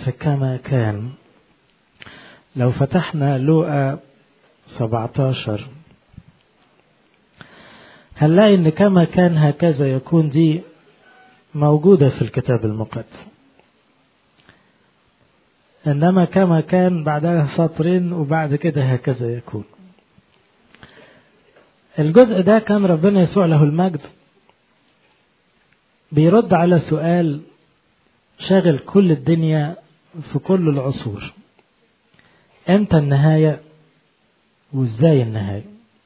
في كما كان لو فتحنا لوقا 17 هنلاقي ان كما كان هكذا يكون دي موجودة في الكتاب المقدس انما كما كان بعدها سطرين وبعد كده هكذا يكون الجزء ده كان ربنا يسوع له المجد بيرد على سؤال شاغل كل الدنيا في كل العصور امتى النهاية وازاي النهاية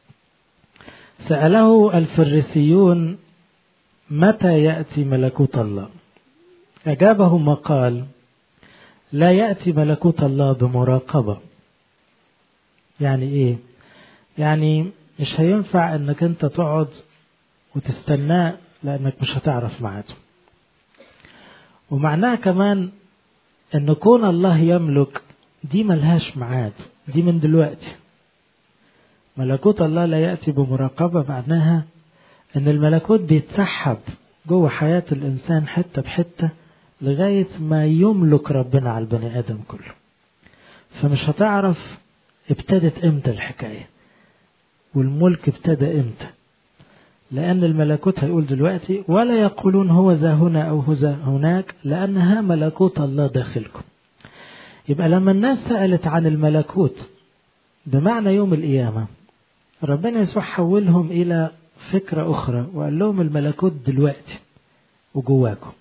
سأله الفريسيون متى يأتي ملكوت الله أجابهم وقال لا يأتي ملكوت الله بمراقبة يعني إيه يعني مش هينفع انك انت تقعد وتستناه لانك مش هتعرف ميعاده ومعناها كمان ان كون الله يملك دي ملهاش ميعاد دي من دلوقتي ملكوت الله لا يأتي بمراقبة معناها ان الملكوت بيتسحب جوه حياة الانسان حتة بحتة لغاية ما يملك ربنا على البني ادم كله فمش هتعرف ابتدت امتى الحكايه والملك ابتدى امتى لأن الملكوت هيقول دلوقتي ولا يقولون هو ذا هنا أو هو ذا هناك لأنها ملكوت الله داخلكم يبقى لما الناس سألت عن الملكوت بمعنى يوم القيامة ربنا يسوع حولهم إلى فكرة أخرى وقال لهم الملكوت دلوقتي وجواكم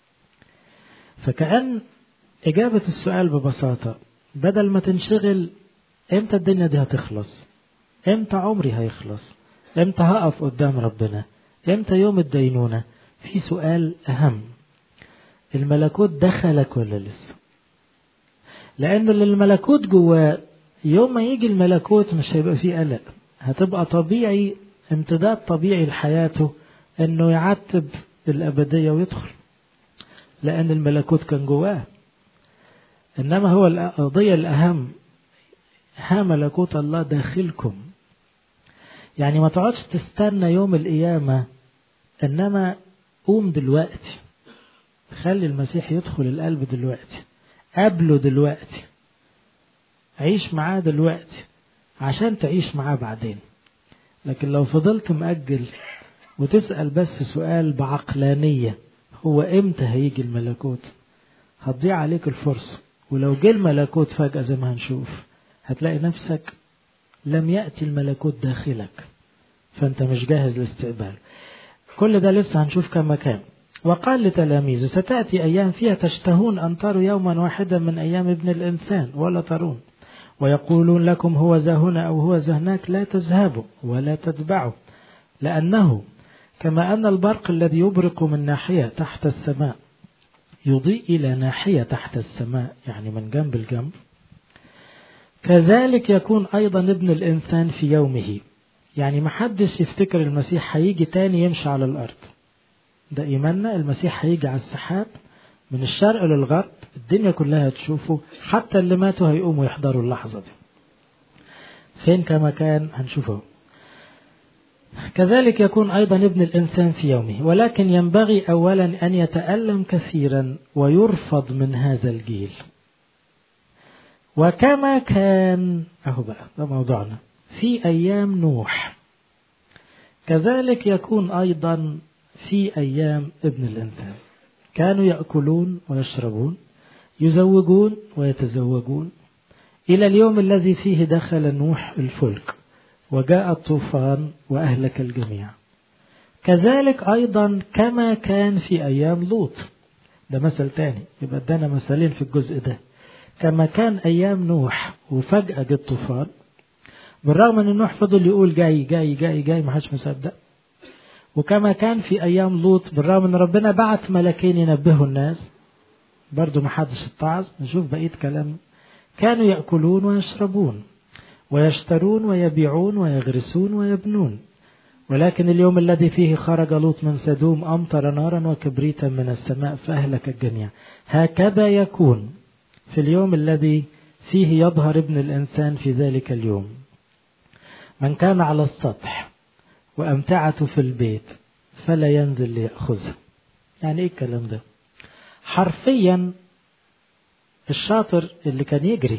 فكأن إجابة السؤال ببساطة بدل ما تنشغل إمتى الدنيا دي هتخلص امتى عمري هيخلص امتى هقف قدام ربنا امتى يوم الدينونة في سؤال اهم الملكوت دخلك ولا لسه لان اللي الملكوت جواه يوم ما يجي الملكوت مش هيبقى فيه قلق هتبقى طبيعي امتداد طبيعي لحياته انه يعتب الابدية ويدخل لان الملكوت كان جواه انما هو القضية الاهم ها ملكوت الله داخلكم يعني ما تقعدش تستنى يوم القيامة إنما قوم دلوقتي خلي المسيح يدخل القلب دلوقتي قابله دلوقتي عيش معاه دلوقتي عشان تعيش معاه بعدين لكن لو فضلت مأجل وتسأل بس سؤال بعقلانية هو امتى هيجي الملكوت هتضيع عليك الفرصة ولو جه الملكوت فجأة زي ما هنشوف هتلاقي نفسك لم يأتي الملكوت داخلك فأنت مش جاهز لاستقباله كل ده لسه هنشوف كم مكان وقال لتلاميذه ستأتي أيام فيها تشتهون أن تروا يوما واحدا من أيام ابن الإنسان ولا ترون ويقولون لكم هو ذا هنا أو هو ذا هناك لا تذهبوا ولا تتبعوا لأنه كما أن البرق الذي يبرق من ناحية تحت السماء يضيء إلى ناحية تحت السماء يعني من جنب الجنب كذلك يكون أيضا ابن الإنسان في يومه يعني ما حدش يفتكر المسيح هيجي تاني يمشي على الأرض ده إيماننا المسيح هيجي على السحاب من الشرق للغرب الدنيا كلها تشوفه حتى اللي ماتوا هيقوموا يحضروا اللحظة دي فين كما كان هنشوفه كذلك يكون أيضا ابن الإنسان في يومه ولكن ينبغي أولا أن يتألم كثيرا ويرفض من هذا الجيل وكما كان أهو بقى ده موضوعنا في أيام نوح كذلك يكون أيضا في أيام ابن الإنسان كانوا يأكلون ويشربون يزوجون ويتزوجون إلى اليوم الذي فيه دخل نوح الفلك وجاء الطوفان وأهلك الجميع كذلك أيضا كما كان في أيام لوط ده مثل تاني يبقى ادانا مثالين في الجزء ده كما كان أيام نوح وفجأة جه الطوفان بالرغم ان نوح فضل يقول جاي جاي جاي جاي ما حدش مصدق وكما كان في ايام لوط بالرغم ان ربنا بعت ملكين ينبهوا الناس برضو ما حدش اتعظ نشوف بقيه كلام كانوا ياكلون ويشربون ويشترون ويبيعون ويغرسون ويبنون ولكن اليوم الذي فيه خرج لوط من سدوم امطر نارا وكبريتا من السماء فاهلك الجميع هكذا يكون في اليوم الذي فيه يظهر ابن الانسان في ذلك اليوم من كان على السطح وأمتعته في البيت فلا ينزل ليأخذها يعني إيه الكلام ده حرفيا الشاطر اللي كان يجري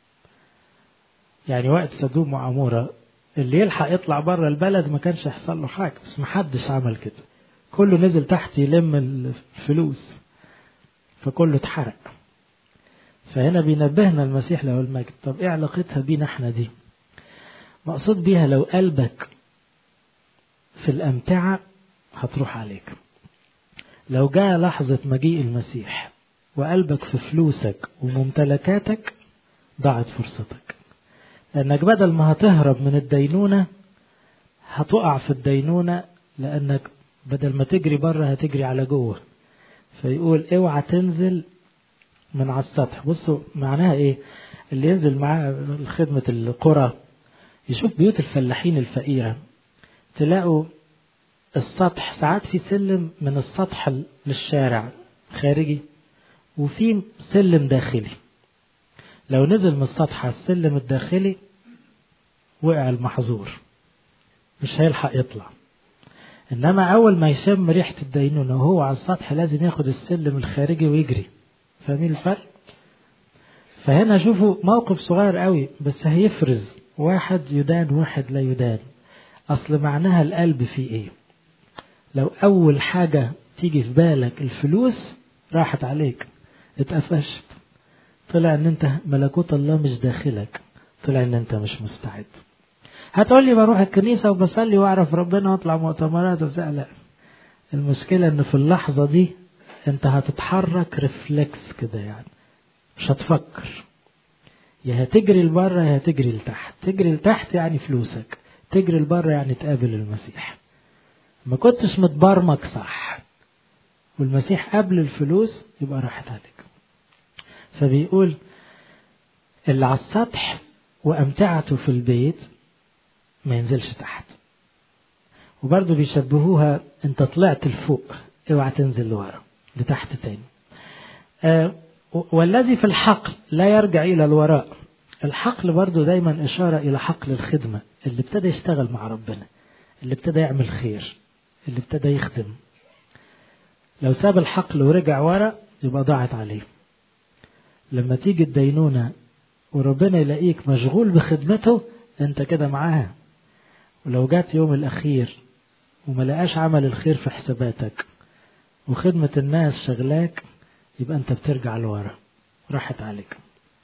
يعني وقت سدوم وعمورة اللي يلحق يطلع بره البلد ما كانش يحصل له حاجة بس ما حدش عمل كده كله نزل تحت يلم الفلوس فكله اتحرق فهنا بينبهنا المسيح له المجد طب ايه علاقتها بينا احنا دي مقصود بيها لو قلبك في الأمتعة هتروح عليك لو جاء لحظة مجيء المسيح وقلبك في فلوسك وممتلكاتك ضاعت فرصتك لأنك بدل ما هتهرب من الدينونة هتقع في الدينونة لأنك بدل ما تجري بره هتجري على جوه فيقول اوعى تنزل من على السطح بصوا معناها ايه اللي ينزل معاه خدمة القرى يشوف بيوت الفلاحين الفقيرة تلاقوا السطح ساعات في سلم من السطح للشارع خارجي وفي سلم داخلي لو نزل من السطح على السلم الداخلي وقع المحظور مش هيلحق يطلع انما اول ما يشم ريحة الدينونة وهو على السطح لازم ياخد السلم الخارجي ويجري فاهمين الفرق فهنا شوفوا موقف صغير قوي بس هيفرز واحد يدان واحد لا يدان اصل معناها القلب فيه ايه لو اول حاجة تيجي في بالك الفلوس راحت عليك اتقفشت طلع ان انت ملكوت الله مش داخلك طلع ان انت مش مستعد هتقول لي بروح الكنيسة وبصلي واعرف ربنا واطلع مؤتمرات وبتاع لا المشكلة ان في اللحظة دي انت هتتحرك ريفلكس كده يعني مش هتفكر يا هتجري لبره يا هتجري لتحت تجري لتحت يعني فلوسك تجري لبره يعني تقابل المسيح ما كنتش متبرمج صح والمسيح قبل الفلوس يبقى راحت عليك فبيقول اللي على السطح وأمتعته في البيت ما ينزلش تحت وبرضه بيشبهوها انت طلعت لفوق اوعى تنزل لورا لتحت تاني آه والذي في الحقل لا يرجع إلى الوراء الحقل برضه دايما إشارة إلى حقل الخدمة اللي ابتدى يشتغل مع ربنا اللي ابتدى يعمل خير اللي ابتدى يخدم لو ساب الحقل ورجع ورا يبقى ضاعت عليه لما تيجي الدينونة وربنا يلاقيك مشغول بخدمته انت كده معاه ولو جات يوم الأخير وما لقاش عمل الخير في حساباتك وخدمة الناس شغلاك يبقى انت بترجع لورا راحت عليك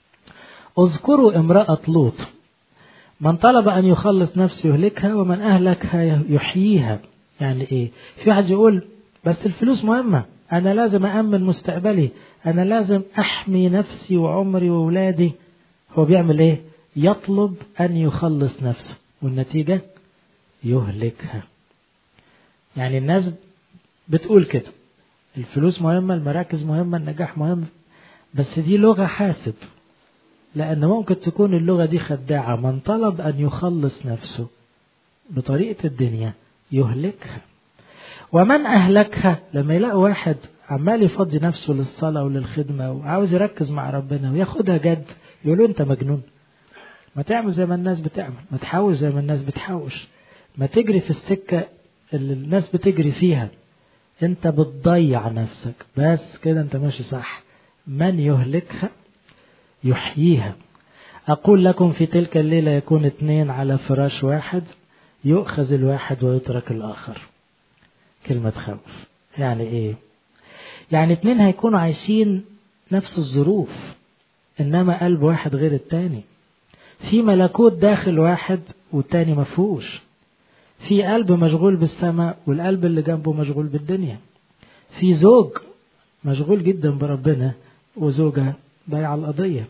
اذكروا امرأة لوط من طلب أن يخلص نفسه يهلكها ومن أهلكها يحييها يعني إيه في واحد يقول بس الفلوس مهمة أنا لازم أأمن مستقبلي أنا لازم أحمي نفسي وعمري وولادي هو بيعمل إيه يطلب أن يخلص نفسه والنتيجة يهلكها يعني الناس بتقول كده الفلوس مهمة المراكز مهمة النجاح مهم بس دي لغة حاسب لأن ممكن تكون اللغة دي خداعة من طلب أن يخلص نفسه بطريقة الدنيا يهلكها ومن أهلكها لما يلاقي واحد عمال يفضي نفسه للصلاة وللخدمة وعاوز يركز مع ربنا وياخدها جد يقولوا أنت مجنون ما تعمل زي ما الناس بتعمل ما تحاول زي ما الناس بتحاوش ما تجري في السكة اللي الناس بتجري فيها انت بتضيع نفسك بس كده انت ماشي صح من يهلكها يحييها أقول لكم في تلك الليلة يكون اثنين على فراش واحد يؤخذ الواحد ويترك الآخر كلمة خوف يعني إيه يعني اتنين هيكونوا عايشين نفس الظروف إنما قلب واحد غير التاني في ملكوت داخل واحد والتاني مفهوش في قلب مشغول بالسماء والقلب اللي جنبه مشغول بالدنيا في زوج مشغول جدا بربنا وزوجة بايعة القضية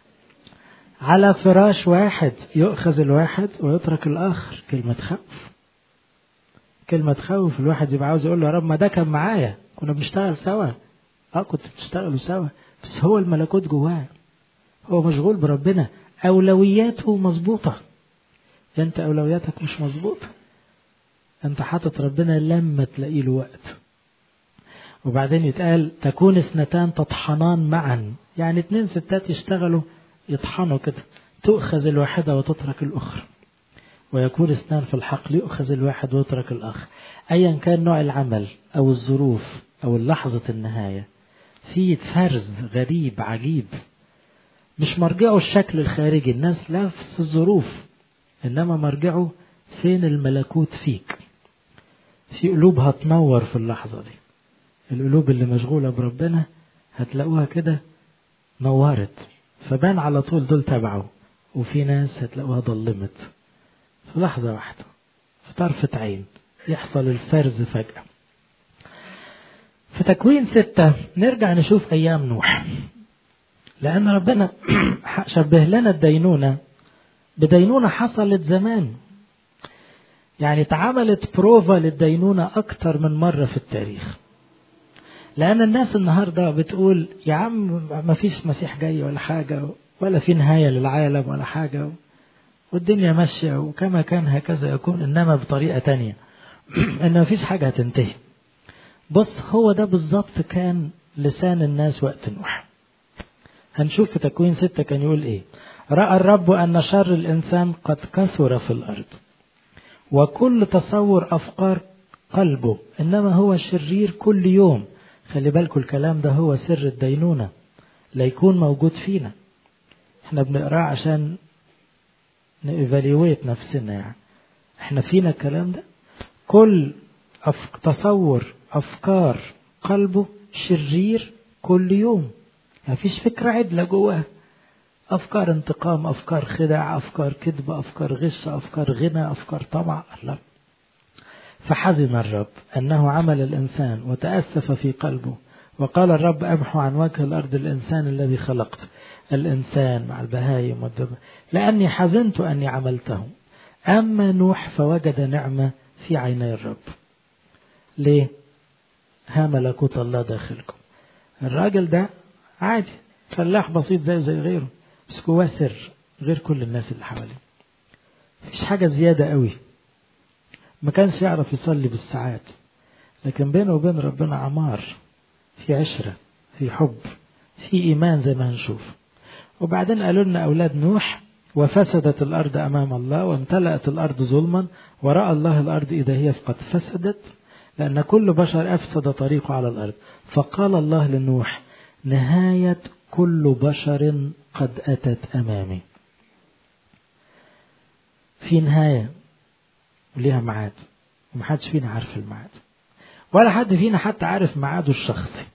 على فراش واحد يؤخذ الواحد ويترك الآخر كلمة خوف كلمة خوف الواحد يبقى عاوز يقول له يا رب ما ده كان معايا كنا بنشتغل سوا اه كنت بتشتغلوا سوا بس هو الملكوت جواه هو مشغول بربنا أولوياته مظبوطة أنت أولوياتك مش مظبوطة أنت حاطط ربنا لما تلاقي له وقت وبعدين يتقال تكون اثنتان تطحنان معا يعني اتنين ستات يشتغلوا يطحنوا كده تؤخذ الواحدة وتترك الأخرى ويكون اثنان في الحقل يؤخذ الواحد ويترك الآخر أيا كان نوع العمل أو الظروف أو لحظة النهاية في فرز غريب عجيب مش مرجعه الشكل الخارجي الناس نفس الظروف إنما مرجعه فين الملكوت فيك في قلوب هتنور في اللحظة دي القلوب اللي مشغولة بربنا هتلاقوها كده نورت فبان على طول دول تبعه وفي ناس هتلاقوها ضلمت في لحظة واحدة في طرفة عين يحصل الفرز فجأة في تكوين ستة نرجع نشوف أيام نوح لأن ربنا شبه لنا الدينونة بدينونة حصلت زمان يعني اتعملت بروفا للدينونة أكتر من مرة في التاريخ لأن الناس النهاردة بتقول يا عم ما فيش مسيح جاي ولا حاجة ولا في نهاية للعالم ولا حاجة والدنيا ماشية وكما كان هكذا يكون إنما بطريقة تانية إن ما فيش حاجة هتنتهي بص هو ده بالظبط كان لسان الناس وقت نوح هنشوف في تكوين ستة كان يقول إيه رأى الرب أن شر الإنسان قد كثر في الأرض وكل تصور أفكار قلبه إنما هو شرير كل يوم خلي بالكم الكلام ده هو سر الدينونة لا يكون موجود فينا احنا بنقراه عشان نيفاليويت نفسنا يعني احنا فينا الكلام ده كل أفك... تصور أفكار قلبه شرير كل يوم ما فيش فكرة عدلة جواه أفكار انتقام أفكار خداع أفكار كذب أفكار غش أفكار غنى أفكار طمع لا فحزن الرب أنه عمل الإنسان وتأسف في قلبه وقال الرب أمحو عن وجه الأرض الإنسان الذي خلقت الإنسان مع البهايم والدب لأني حزنت أني عملته أما نوح فوجد نعمة في عيني الرب ليه ها ملكوت الله داخلكم الراجل ده عادي فلاح بسيط زي زي غيره بس جواه سر غير كل الناس اللي حواليه مفيش حاجة زيادة قوي ما كانش يعرف يصلي بالساعات لكن بينه وبين ربنا عمار في عشرة في حب في إيمان زي ما هنشوف وبعدين قالوا لنا أولاد نوح وفسدت الأرض أمام الله وامتلأت الأرض ظلما ورأى الله الأرض إذا هي قد فسدت لأن كل بشر أفسد طريقه على الأرض فقال الله لنوح نهاية كل بشر قد أتت أمامي في نهاية وليها ميعاد ومحدش فينا عارف الميعاد ولا حد فينا حتى عارف ميعاده الشخصي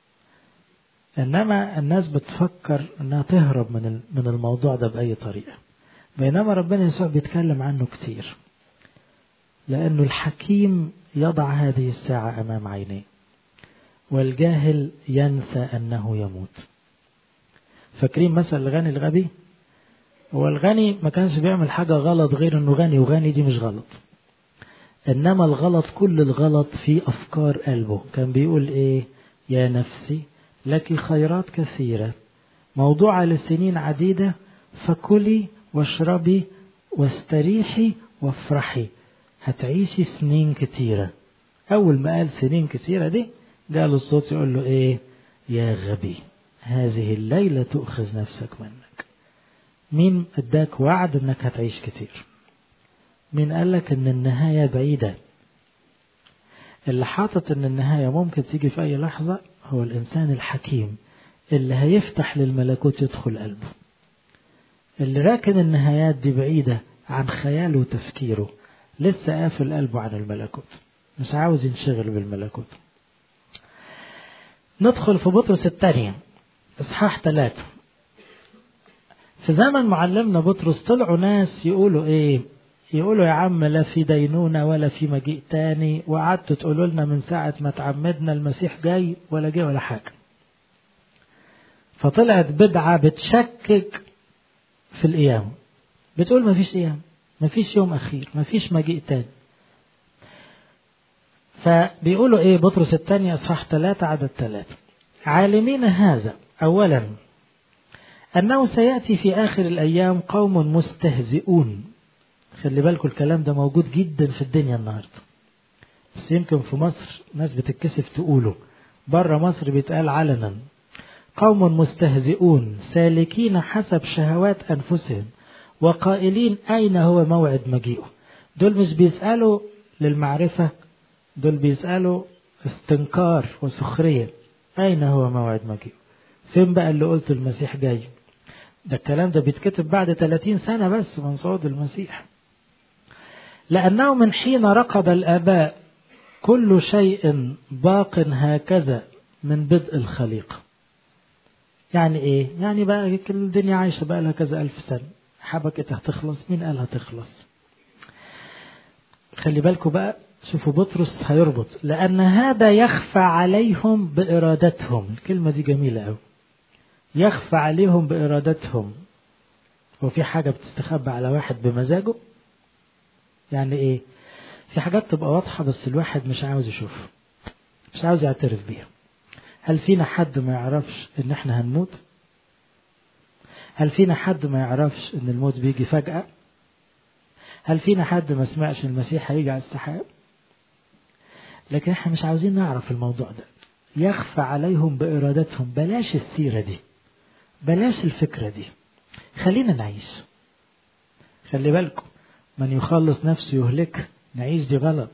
انما الناس بتفكر انها تهرب من من الموضوع ده باي طريقه بينما ربنا يسوع بيتكلم عنه كتير لانه الحكيم يضع هذه الساعه امام عينيه والجاهل ينسى انه يموت فاكرين مثل الغني الغبي هو الغني ما كانش بيعمل حاجه غلط غير انه غني وغني دي مش غلط انما الغلط كل الغلط في افكار قلبه كان بيقول ايه يا نفسي لك خيرات كثيرة موضوعة لسنين عديدة فكلي واشربي واستريحي وافرحي هتعيشي سنين كتيرة أول ما قال سنين كتيرة دي قال الصوت يقول له إيه يا غبي هذه الليلة تؤخذ نفسك منك مين اداك وعد انك هتعيش كتير مين قال لك ان النهاية بعيدة اللي حاطط ان النهاية ممكن تيجي في اي لحظة هو الإنسان الحكيم اللي هيفتح للملكوت يدخل قلبه اللي راكن النهايات دي بعيدة عن خياله وتفكيره لسه قافل قلبه عن الملكوت مش عاوز ينشغل بالملكوت ندخل في بطرس الثانية إصحاح ثلاثة في زمن معلمنا بطرس طلعوا ناس يقولوا إيه يقولوا يا عم لا في دينونة ولا في مجيء تاني وقعدتوا تقولوا لنا من ساعة ما تعمدنا المسيح جاي ولا جاي ولا حاجة فطلعت بدعة بتشكك في القيامة بتقول ما فيش قيامة ما فيش يوم أخير ما فيش مجيء تاني فبيقولوا ايه بطرس الثانية اصحاح ثلاثة عدد ثلاثة عالمين هذا أولا أنه سيأتي في آخر الأيام قوم مستهزئون خلي بالكم الكلام ده موجود جدا في الدنيا النهارده بس يمكن في مصر ناس بتتكسف تقوله بره مصر بيتقال علنا قوم مستهزئون سالكين حسب شهوات انفسهم وقائلين اين هو موعد مجيئه دول مش بيسالوا للمعرفه دول بيسالوا استنكار وسخريه اين هو موعد مجيئه فين بقى اللي قلت المسيح جاي ده الكلام ده بيتكتب بعد 30 سنة بس من صعود المسيح لأنه من حين رقد الآباء كل شيء باق هكذا من بدء الخليقة يعني ايه يعني بقى كل الدنيا عايشة بقى لها كذا ألف سنة حبكت هتخلص مين قال هتخلص خلي بالكم بقى شوفوا بطرس هيربط لأن هذا يخفى عليهم بإرادتهم الكلمة دي جميلة أوي يخفى عليهم بإرادتهم هو في حاجة بتستخبى على واحد بمزاجه يعني إيه في حاجات تبقى واضحة بس الواحد مش عاوز يشوفها مش عاوز يعترف بيها هل فينا حد ما يعرفش ان احنا هنموت هل فينا حد ما يعرفش ان الموت بيجي فجأة هل فينا حد ما سمعش المسيح هيجي على السحاب لكن احنا مش عاوزين نعرف الموضوع ده يخفى عليهم بإرادتهم بلاش السيرة دي بلاش الفكرة دي خلينا نعيش خلي بالكم من يخلص نفسه يهلك نعيش دي غلط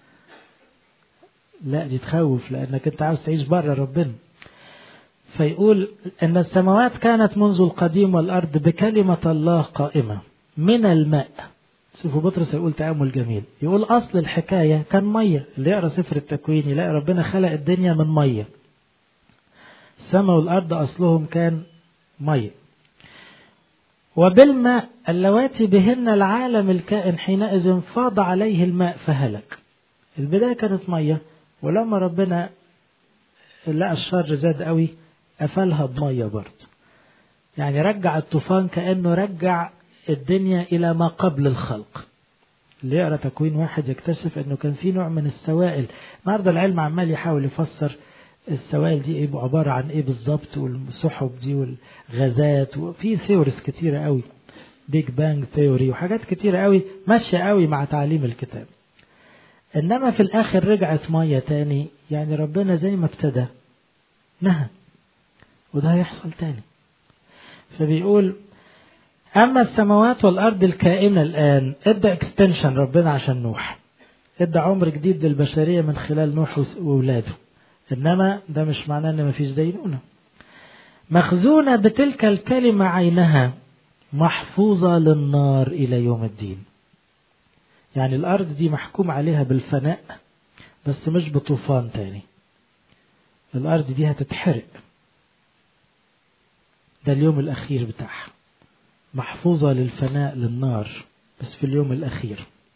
لا دي تخوف لأنك أنت عاوز تعيش بره ربنا فيقول أن السماوات كانت منذ القديم والأرض بكلمة الله قائمة من الماء شوفوا بطرس يقول تأمل جميل يقول أصل الحكاية كان مية اللي يقرأ سفر التكوين يلاقي ربنا خلق الدنيا من مية السماء والأرض أصلهم كان مية وبالماء اللواتي بهن العالم الكائن حينئذ فاض عليه الماء فهلك البداية كانت مية ولما ربنا لقى الشر زاد قوي قفلها بمية برضه يعني رجع الطوفان كأنه رجع الدنيا إلى ما قبل الخلق اللي يقرأ تكوين واحد يكتشف أنه كان في نوع من السوائل النهاردة العلم عمال يحاول يفسر السوائل دي ايه عبارة عن ايه بالظبط والسحب دي والغازات وفي ثيوريز كتيرة قوي بيج بانج ثيوري وحاجات كتيرة قوي ماشية قوي مع تعليم الكتاب انما في الاخر رجعت مية تاني يعني ربنا زي ما ابتدى نهى وده هيحصل تاني فبيقول اما السماوات والارض الكائنة الان ادى اكستنشن ربنا عشان نوح ادى عمر جديد للبشرية من خلال نوح وولاده إنما ده مش معناه إن مفيش دينونة مخزونة بتلك الكلمة عينها محفوظة للنار إلى يوم الدين يعني الأرض دي محكوم عليها بالفناء بس مش بطوفان تاني الأرض دي هتتحرق ده اليوم الأخير بتاعها محفوظة للفناء للنار بس في اليوم الأخير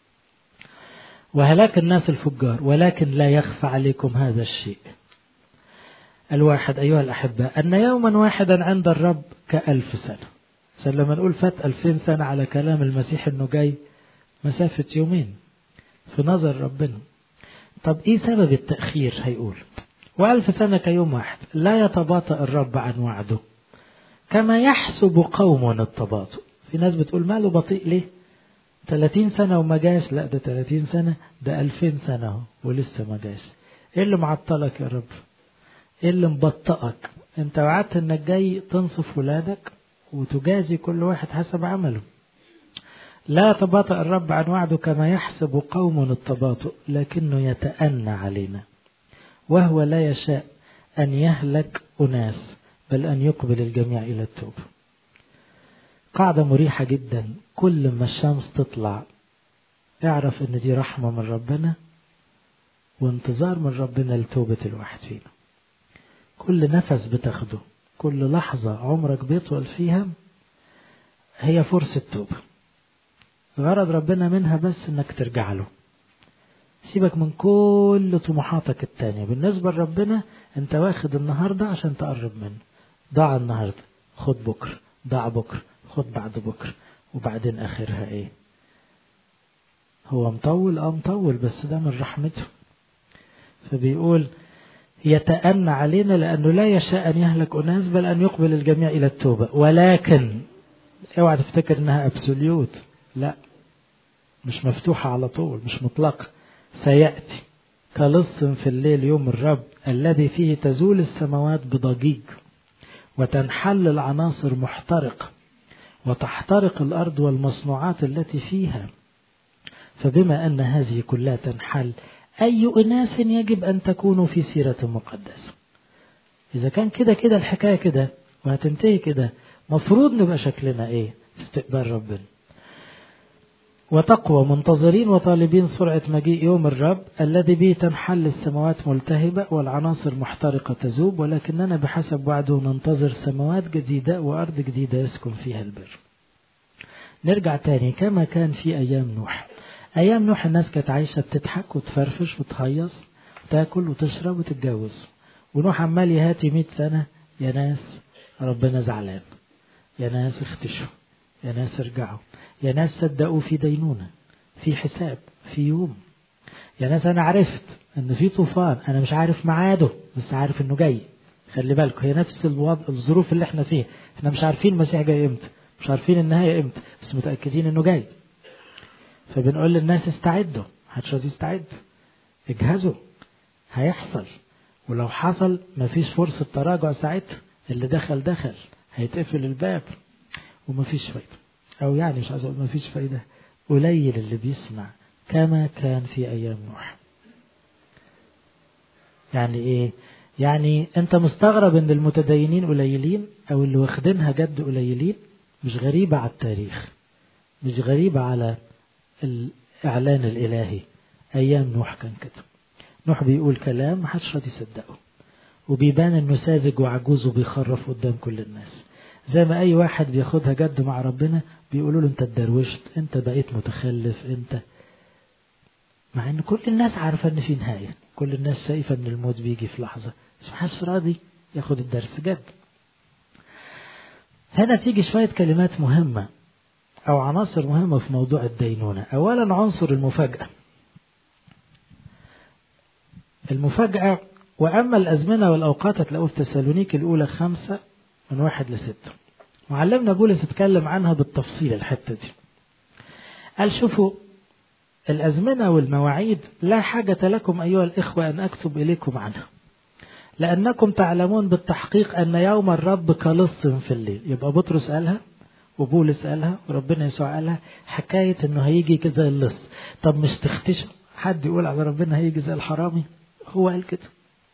وهلاك الناس الفجار ولكن لا يخفى عليكم هذا الشيء الواحد أيها الأحباء أن يوما واحدا عند الرب كألف سنة عشان لما نقول فات ألفين سنة على كلام المسيح أنه جاي مسافة يومين في نظر ربنا طب إيه سبب التأخير هيقول وألف سنة كيوم واحد لا يتباطأ الرب عن وعده كما يحسب قوم التباطؤ في ناس بتقول ماله بطيء ليه 30 سنة وما جاش لا ده 30 سنة ده 2000 سنة ولسه ما جاش ايه اللي معطلك يا رب ايه اللي مبطئك انت وعدت انك جاي تنصف ولادك وتجازي كل واحد حسب عمله لا يتباطأ الرب عن وعده كما يحسب قوم التباطؤ لكنه يتأنى علينا وهو لا يشاء أن يهلك أناس بل أن يقبل الجميع إلى التوبة قاعدة مريحة جدا كل ما الشمس تطلع اعرف ان دي رحمة من ربنا وانتظار من ربنا لتوبة الواحد فينا كل نفس بتاخده كل لحظة عمرك بيطول فيها هي فرصة توبة غرض ربنا منها بس انك ترجع له سيبك من كل طموحاتك التانية بالنسبة لربنا انت واخد النهاردة عشان تقرب منه ضاع النهاردة خد بكرة ضاع بكرة خد بعد بكرة وبعدين آخرها إيه هو مطول اه مطول بس ده من رحمته فبيقول يتأنى علينا لأنه لا يشاء أن يهلك أناس بل أن يقبل الجميع إلى التوبة ولكن اوعى تفتكر انها ابسوليوت لا مش مفتوحة على طول مش مطلقة سيأتي كلص في الليل يوم الرب الذي فيه تزول السماوات بضجيج وتنحل العناصر محترقة وتحترق الأرض والمصنوعات التي فيها فبما أن هذه كلها تنحل أي أناس يجب أن تكونوا في سيرة مقدسة إذا كان كده كده الحكاية كده وهتنتهي كده مفروض نبقى شكلنا ايه في استقبال ربنا وتقوى منتظرين وطالبين سرعة مجيء يوم الرب الذي به تنحل السماوات ملتهبة والعناصر محترقة تذوب ولكننا بحسب وعده ننتظر سماوات جديدة وأرض جديدة يسكن فيها البر نرجع تاني كما كان في أيام نوح أيام نوح الناس كانت عايشة بتضحك وتفرفش وتهيص وتاكل وتشرب وتتجوز ونوح عمال يهاتي مئة سنة يا ناس ربنا زعلان يا ناس اختشوا يا ناس ارجعوا يا ناس صدقوا في دينونة في حساب في يوم يا ناس أنا عرفت إن في طوفان أنا مش عارف ميعاده بس عارف إنه جاي خلي بالكم هي نفس الوضع الظروف اللي احنا فيها احنا مش عارفين المسيح جاي امتى مش عارفين النهاية امتى بس متأكدين إنه جاي فبنقول للناس استعدوا محدش راضي يستعد اجهزوا هيحصل ولو حصل مفيش فرصة تراجع ساعتها اللي دخل دخل هيتقفل الباب ومفيش فايدة أو يعني مش عايز أقول مفيش فايدة قليل اللي بيسمع كما كان في أيام نوح يعني إيه يعني أنت مستغرب إن المتدينين قليلين أو اللي واخدينها جد قليلين مش غريبة على التاريخ مش غريبة على الإعلان الإلهي أيام نوح كان كده نوح بيقول كلام محدش راضي يصدقه وبيبان انه ساذج وعجوز وبيخرف قدام كل الناس زي ما اي واحد بياخدها جد مع ربنا بيقولوا له انت اتدروشت انت بقيت متخلف انت مع ان كل الناس عارفه ان في نهايه كل الناس شايفه ان الموت بيجي في لحظه بس محدش راضي ياخد الدرس جد هنا تيجي شويه كلمات مهمه او عناصر مهمه في موضوع الدينونه اولا عنصر المفاجاه المفاجاه واما الازمنه والاوقات هتلاقوه في تسالونيك الاولى خمسه من واحد لستة معلمنا بولس اتكلم عنها بالتفصيل الحتة دي قال شوفوا الأزمنة والمواعيد لا حاجة لكم أيها الإخوة أن أكتب إليكم عنها لأنكم تعلمون بالتحقيق أن يوم الرب كلص في الليل يبقى بطرس قالها وبولس قالها وربنا يسوع قالها حكاية أنه هيجي كده اللص طب مش تختشوا حد يقول على ربنا هيجي زي الحرامي هو قال كده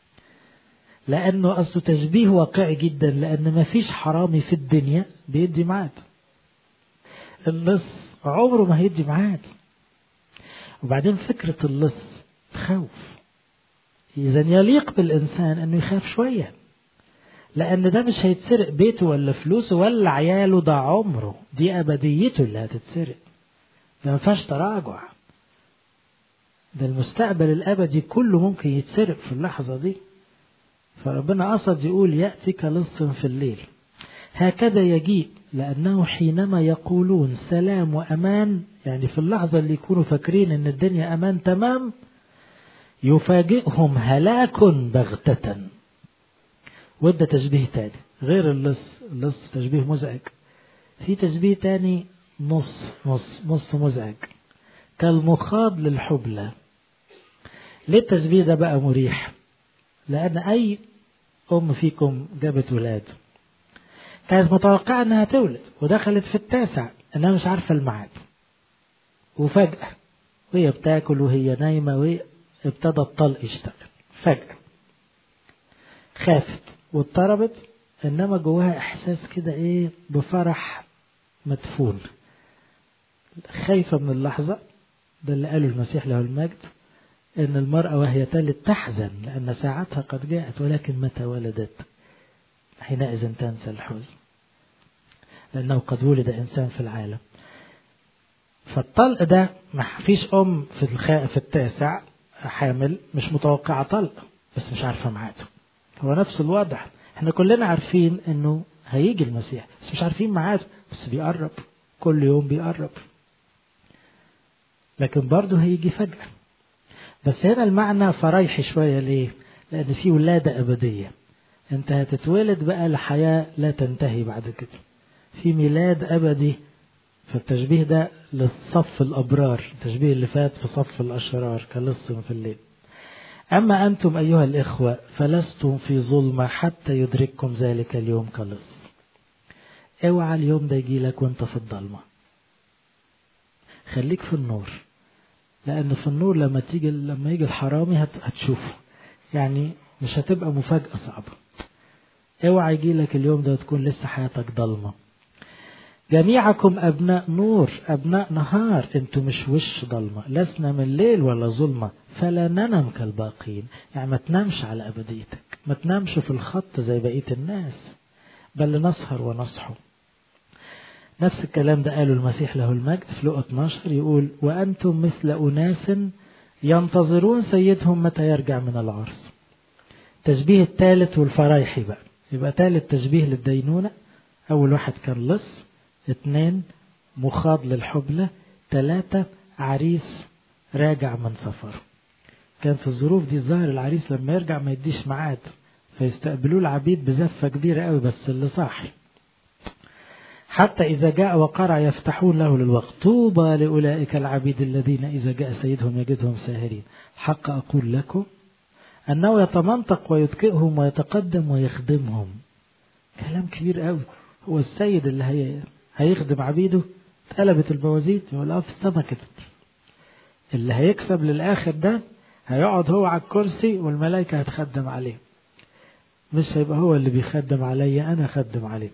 لأنه أصله تشبيه واقعي جدا لأن ما فيش حرامي في الدنيا بيدي ميعاد اللص عمره ما هيدي ميعاد وبعدين فكرة اللص تخوف إذا يليق بالإنسان أنه يخاف شوية لأن ده مش هيتسرق بيته ولا فلوسه ولا عياله ده عمره دي أبديته اللي هتتسرق ده ما فيهاش تراجع ده المستقبل الأبدي كله ممكن يتسرق في اللحظة دي فربنا قصد يقول يأتي كلص في الليل هكذا يجيء لأنه حينما يقولون سلام وأمان يعني في اللحظة اللي يكونوا فاكرين أن الدنيا أمان تمام يفاجئهم هلاك بغتة وده تشبيه تاني غير اللص اللص تشبيه مزعج في تشبيه تاني نص نص نص مزعج كالمخاض للحبلى ليه التشبيه ده بقى مريح لأن أي أم فيكم جابت ولاد كانت متوقعة أنها تولد ودخلت في التاسع أنها مش عارفة الميعاد وفجأة وهي بتاكل وهي نايمة وهي ابتدى الطلق يشتغل فجأة خافت واضطربت إنما جواها إحساس كده إيه بفرح مدفون خايفة من اللحظة ده اللي قاله المسيح له المجد أن المرأة وهي تلد تحزن لأن ساعتها قد جاءت ولكن متى ولدت حينئذ تنسى الحزن لأنه قد ولد إنسان في العالم فالطلق ده ما فيش أم في الخاء في التاسع حامل مش متوقعة طلق بس مش عارفة ميعاده هو نفس الوضع احنا كلنا عارفين انه هيجي المسيح بس مش عارفين ميعاده بس بيقرب كل يوم بيقرب لكن برضه هيجي فجأة بس هنا المعنى فرايح شوية ليه لأن في ولادة أبدية أنت هتتولد بقى لحياة لا تنتهي بعد كده في ميلاد أبدي فالتشبيه ده للصف الأبرار التشبيه اللي فات في صف الأشرار كلص في الليل أما أنتم أيها الإخوة فلستم في ظلمة حتى يدرككم ذلك اليوم كلص اوعى اليوم ده يجي لك وانت في الضلمة خليك في النور لأن في النور لما تيجي لما يجي الحرامي هتشوفه يعني مش هتبقى مفاجأة صعبة اوعى يجي لك اليوم ده وتكون لسه حياتك ضلمة جميعكم أبناء نور أبناء نهار أنتم مش وش ضلمة لسنا من ليل ولا ظلمة فلا ننم كالباقين يعني ما تنامش على أبديتك ما تنامش في الخط زي بقية الناس بل نسهر ونصحو نفس الكلام ده قاله المسيح له المجد في لقى 12 يقول وأنتم مثل أناس ينتظرون سيدهم متى يرجع من العرس تشبيه الثالث والفرايحي بقى يبقى ثالث تشبيه للدينونة أول واحد كان لص اثنين مخاض للحبلة ثلاثة عريس راجع من سفره كان في الظروف دي الظاهر العريس لما يرجع ما يديش ميعاد فيستقبلوه العبيد بزفة كبيرة قوي بس اللي صاحي حتى إذا جاء وقرع يفتحون له للوقت طوبى لأولئك العبيد الذين إذا جاء سيدهم يجدهم ساهرين حق أقول لكم أنه يتمنطق ويتكئهم ويتقدم ويخدمهم كلام كبير قوي هو السيد اللي هي هيخدم عبيده اتقلبت البوازيت يقول اه في السما كده اللي هيكسب للآخر ده هيقعد هو على الكرسي والملائكة هتخدم عليه مش هيبقى هو اللي بيخدم عليا أنا أخدم عليه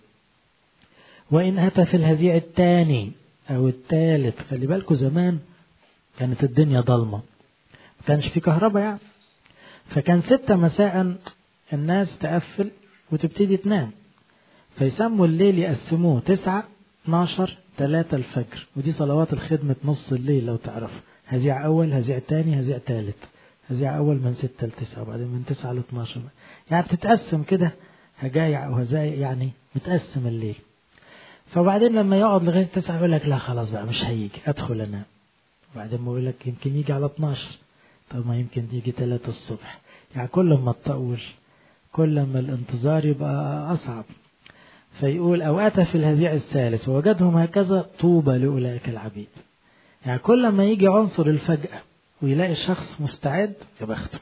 وإن أتى في الهزيع الثاني أو الثالث خلي بالكم زمان كانت الدنيا ضلمة ما كانش في كهرباء يعني فكان ستة مساء الناس تقفل وتبتدي تنام فيسموا الليل يقسموه تسعة 12 3 الفجر ودي صلوات الخدمة نص الليل لو تعرفوا هزيع أول هزيع تاني هزيع تالت هزيع أول من 6 ل 9 وبعدين من 9 ل 12 يعني بتتقسم كده هجايع أو هزايع يعني متقسم الليل فبعدين لما يقعد لغاية 9 يقول لك لا خلاص بقى مش هيجي أدخل أنام وبعدين بيقول لك يمكن يجي على 12 طب ما يمكن يجي 3 الصبح يعني كل ما تطول كل ما الانتظار يبقى أصعب فيقول أو أتى في الهزيع الثالث ووجدهم هكذا طوبى لأولئك العبيد يعني كل ما يجي عنصر الفجأة ويلاقي الشخص مستعد يا بخته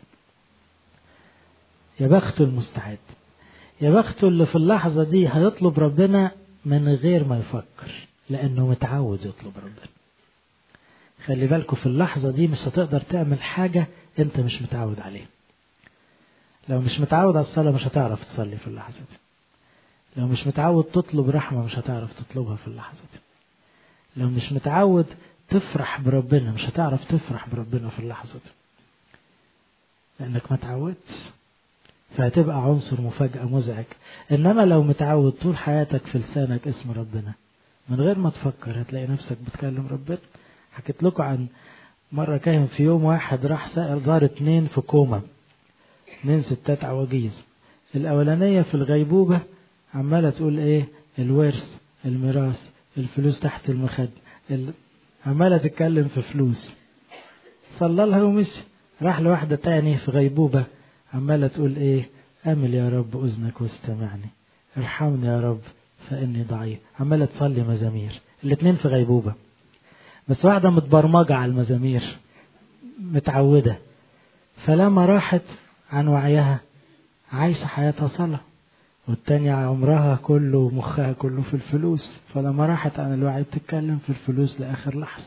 يا بخته المستعد يا بخته اللي في اللحظة دي هيطلب ربنا من غير ما يفكر لأنه متعود يطلب ربنا خلي بالكوا في اللحظة دي مش هتقدر تعمل حاجة أنت مش متعود عليها لو مش متعود على الصلاة مش هتعرف تصلي في اللحظة دي لو مش متعود تطلب رحمة مش هتعرف تطلبها في اللحظة دي لو مش متعود تفرح بربنا مش هتعرف تفرح بربنا في اللحظة دي لأنك ما تعودتش فهتبقى عنصر مفاجأة مزعج إنما لو متعود طول حياتك في لسانك اسم ربنا من غير ما تفكر هتلاقي نفسك بتكلم ربنا حكيت لكم عن مرة كان في يوم واحد راح زار اتنين في كوما اتنين ستات عواجيز الأولانية في الغيبوبة عمالة تقول ايه الورث الميراث الفلوس تحت المخد ال... عمالة تتكلم في فلوس صلى لها ومشي راح لواحدة تاني في غيبوبة عمالة تقول ايه امل يا رب اذنك واستمعني ارحمني يا رب فاني ضعيف عمالة تصلي مزامير الاتنين في غيبوبة بس واحدة متبرمجة على المزامير متعودة فلما راحت عن وعيها عايشة حياتها صلاة والتانية عمرها كله مخها كله في الفلوس فلما راحت عن الوعي بتتكلم في الفلوس لآخر لحظة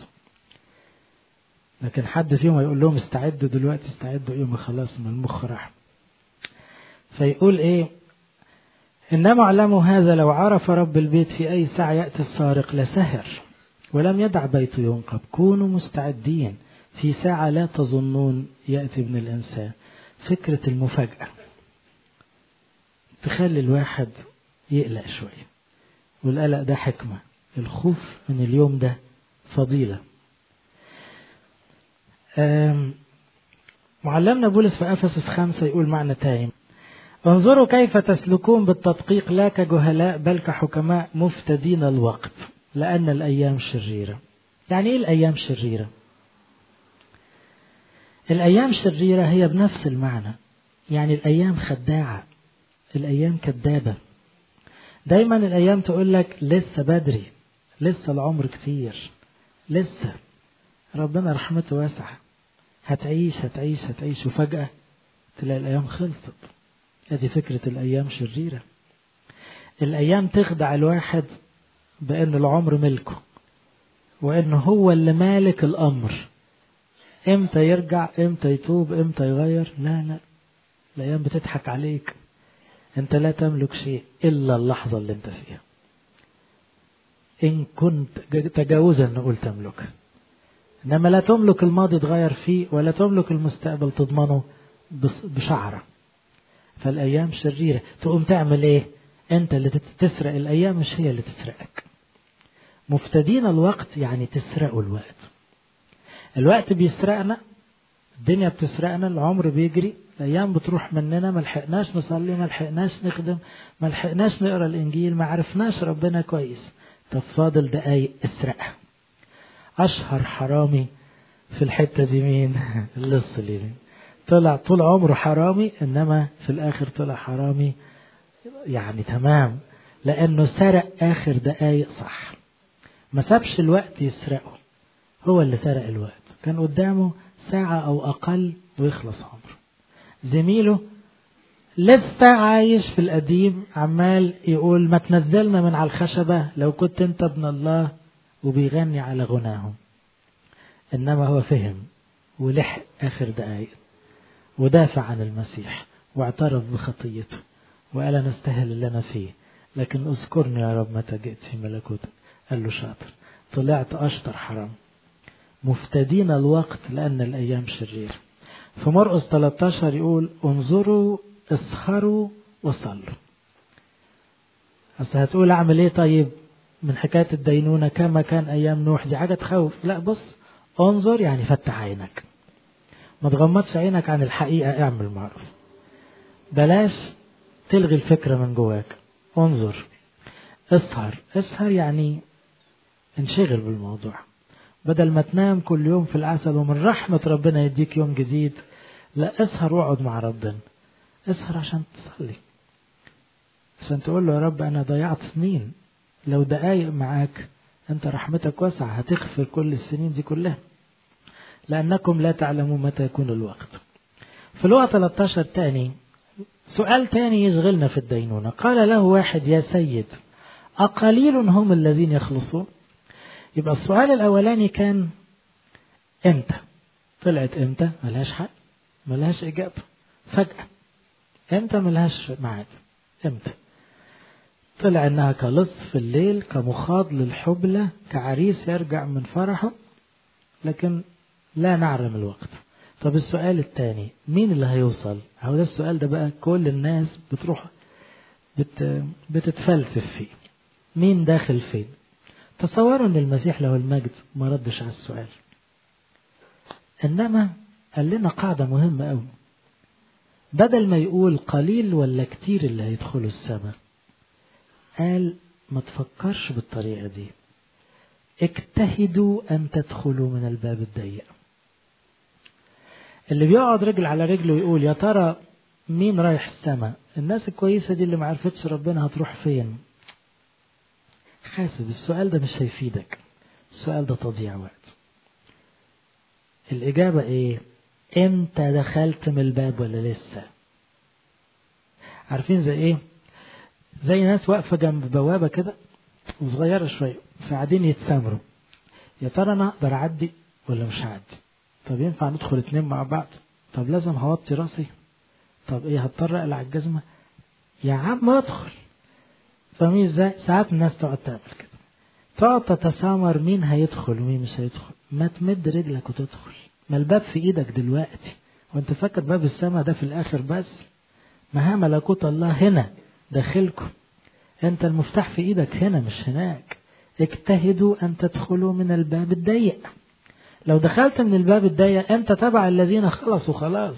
لكن حد فيهم يقول لهم استعدوا دلوقتي استعدوا ايه ما خلاص من المخ راح فيقول ايه إنما اعلموا هذا لو عرف رب البيت في أي ساعة يأتي السارق لسهر ولم يدع بيته ينقب كونوا مستعدين في ساعة لا تظنون يأتي ابن الإنسان فكرة المفاجأة تخلي الواحد يقلق شوية والقلق ده حكمة الخوف من اليوم ده فضيلة معلمنا بولس في أفسس خمسة يقول معنى تاني انظروا كيف تسلكون بالتدقيق لا كجهلاء بل كحكماء مفتدين الوقت لأن الأيام شريرة يعني إيه الأيام شريرة الأيام شريرة هي بنفس المعنى يعني الأيام خداعة الأيام كذابة دايما الأيام تقول لك لسه بدري لسه العمر كتير لسه ربنا رحمته واسعة هتعيش هتعيش هتعيش وفجأة تلاقي الأيام خلصت هذه فكرة الأيام شريرة الأيام تخدع الواحد بأن العمر ملكه وأن هو اللي مالك الأمر امتى يرجع امتى يتوب امتى يغير لا لا الأيام بتضحك عليك أنت لا تملك شيء إلا اللحظة اللي أنت فيها إن كنت تجاوزا نقول تملك إنما لا تملك الماضي تغير فيه ولا تملك المستقبل تضمنه بشعرة فالأيام شريرة تقوم تعمل إيه أنت اللي تسرق الأيام مش هي اللي تسرقك مفتدين الوقت يعني تسرقوا الوقت الوقت بيسرقنا الدنيا بتسرقنا العمر بيجري الايام بتروح مننا ما لحقناش نصلي ما لحقناش نخدم ما لحقناش نقرا الانجيل ما عرفناش ربنا كويس طب فاضل دقايق اسرقها اشهر حرامي في الحته دي مين اللص اليمين طلع طول عمره حرامي انما في الاخر طلع حرامي يعني تمام لانه سرق اخر دقايق صح ما سابش الوقت يسرقه هو اللي سرق الوقت كان قدامه ساعة أو أقل ويخلص عمره زميله لسه عايش في القديم عمال يقول ما تنزلنا من على الخشبة لو كنت انت ابن الله وبيغني على غناهم انما هو فهم ولحق اخر دقايق ودافع عن المسيح واعترف بخطيته وقال انا استاهل اللي انا فيه لكن اذكرني يا رب متى جئت في ملكوتك قال له شاطر طلعت اشطر حرام مفتدين الوقت لأن الأيام شريرة في مرقس 13 يقول انظروا اسهروا وصلوا أصل هتقول أعمل إيه طيب من حكاية الدينونة كما كان أيام نوح دي حاجة تخوف لا بص انظر يعني فتح عينك ما تغمضش عينك عن الحقيقة اعمل معروف بلاش تلغي الفكرة من جواك انظر اسهر اسهر يعني انشغل بالموضوع بدل ما تنام كل يوم في العسل ومن رحمة ربنا يديك يوم جديد لا اسهر واقعد مع ربنا اسهر عشان تصلي عشان تقول له يا رب أنا ضيعت سنين لو دقايق معاك أنت رحمتك واسعة هتغفر كل السنين دي كلها لأنكم لا تعلموا متى يكون الوقت في لغة 13 تاني سؤال تاني يشغلنا في الدينونة قال له واحد يا سيد أقليل هم الذين يخلصون يبقى السؤال الأولاني كان امتى طلعت امتى ملهاش حل ملهاش إجابة فجأة امتى ملهاش ميعاد امتى طلع انها كلص في الليل كمخاض للحبلة كعريس يرجع من فرحه لكن لا نعلم الوقت طب السؤال الثاني مين اللي هيوصل هو ده السؤال ده بقى كل الناس بتروح بت بتتفلسف فيه مين داخل فين تصوروا ان المسيح له المجد ما ردش على السؤال انما قال لنا قاعدة مهمة قوي بدل ما يقول قليل ولا كتير اللي هيدخلوا السماء قال ما تفكرش بالطريقة دي اجتهدوا أن تدخلوا من الباب الضيق اللي بيقعد رجل على رجله ويقول يا ترى مين رايح السماء الناس الكويسة دي اللي ما عرفتش ربنا هتروح فين حاسب السؤال ده مش هيفيدك السؤال ده تضييع وقت الإجابة إيه امتى دخلت من الباب ولا لسه عارفين زي ايه زي ناس واقفه جنب بوابه كده وصغيره شويه فقاعدين يتسامروا يا ترى انا اقدر اعدي ولا مش هعدي طب ينفع ندخل اتنين مع بعض طب لازم هوطي راسي طب ايه هضطر اقلع الجزمه يا عم ادخل فاهمين ازاي ساعات الناس تقعد تعمل كده تقعد تتسامر مين هيدخل ومين مش هيدخل ما تمد رجلك وتدخل ما الباب في ايدك دلوقتي وانت فاكر باب السماء ده في الاخر بس ما ملكوت الله هنا داخلكم انت المفتاح في ايدك هنا مش هناك اجتهدوا ان تدخلوا من الباب الضيق لو دخلت من الباب الضيق انت تبع الذين خلصوا خلاص